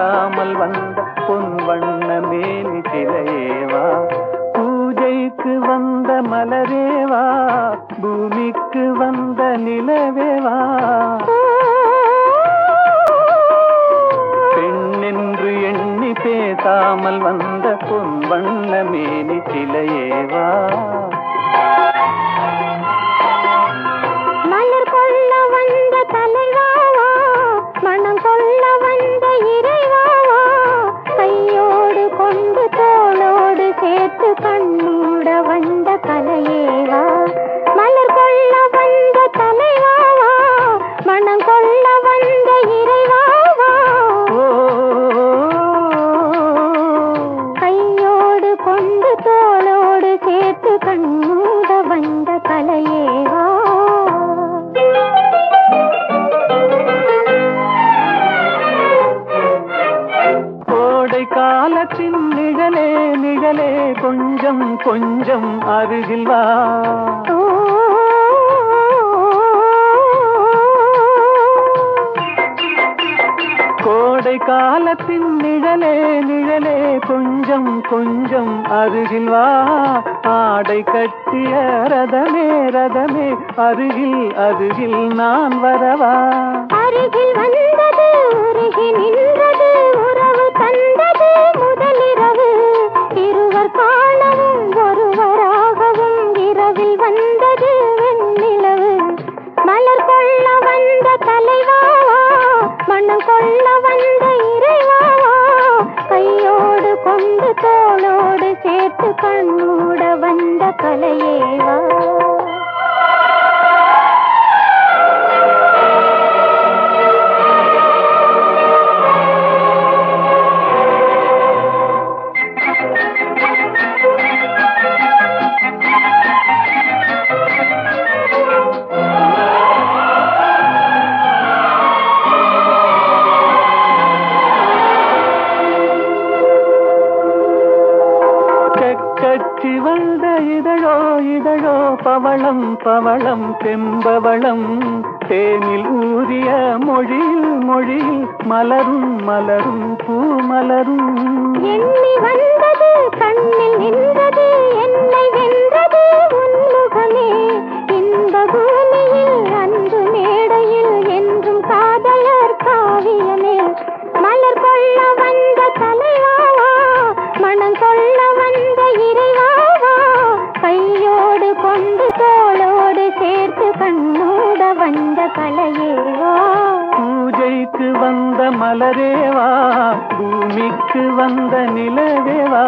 பேசாமல் வந்த பொன் வண்ண மேனி சிலையேவா பூஜைக்கு வந்த மலரேவா பூமிக்கு வந்த நிலவேவா பெண்ணென்று எண்ணி பேசாமல் வந்த பொன் வண்ண மேனி சிலையேவா மலர் கொள்ள வந்த தலைவாவா மனம் கொள்ள வந்த இறைவாவா கையோடு கொண்டு தோளோடு சேர்த்து கண்ணூட வந்த கலையேவா மலர் கொள்ள வந்த தலைவாவா மனம் கொள்ள வந்த இறைவாவா ஓ கையோடு கொண்டு தோளோடு சேர்த்து கண்ணூட வந்த கலையேவா கோடை காலத்தின் நிழலே நிழலே கொஞ்சம் கொஞ்சம் அருகில் வா கோடை காலத்தின் நிழலே நிழலே கொஞ்சம் கொஞ்சம் அருகில் வா ஆடை கட்டிய ரதமே ரதமே அருகில் அருகில் நான் வரவா அருகில் வந்தது உருகி நின்றது உறவு தந்தது முதலிரவு இருவர் காணவும் ஒருவராகவும் இரவில் வந்தது வெண்ணிலவு மலர் கொள்ள வந்த தலைவாவா மனம் கொள்ள வந்த இறைவாவா கையோடு கொண்டு தோளோடு சேர்த்து கண்ணூட வந்த கலையேவா கச்சி வந்த இதழோ இதழோ பவளம் பவளம் செம்பவளம் தேனில் ஊறிய மொழியில் மொழியில் மலரும் மலரும் பூ மலரும் எண்ணி வந்தது கண்ணில் நின்றது என்னை வென்றது உன்முகமே இன்ப பூமியில் அன்று மேடையில் என்றும் காதலர் காவியமே மலர் கொள்ள வந்த தலைவாவா மனம் கொள்ள வந்த இறைவாவா கையோடு கொண்டு தோளோடு சேர்த்து கண்ணோட வந்த கலையேவா பூஜைக்கு வந்த மலரேவா பூமிக்கு வந்த நிலவேவா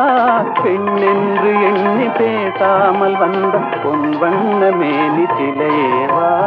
பெண்ணென்று எண்ணி பேசாமல் வந்த பொன் வண்ண மேனி சிலையேவா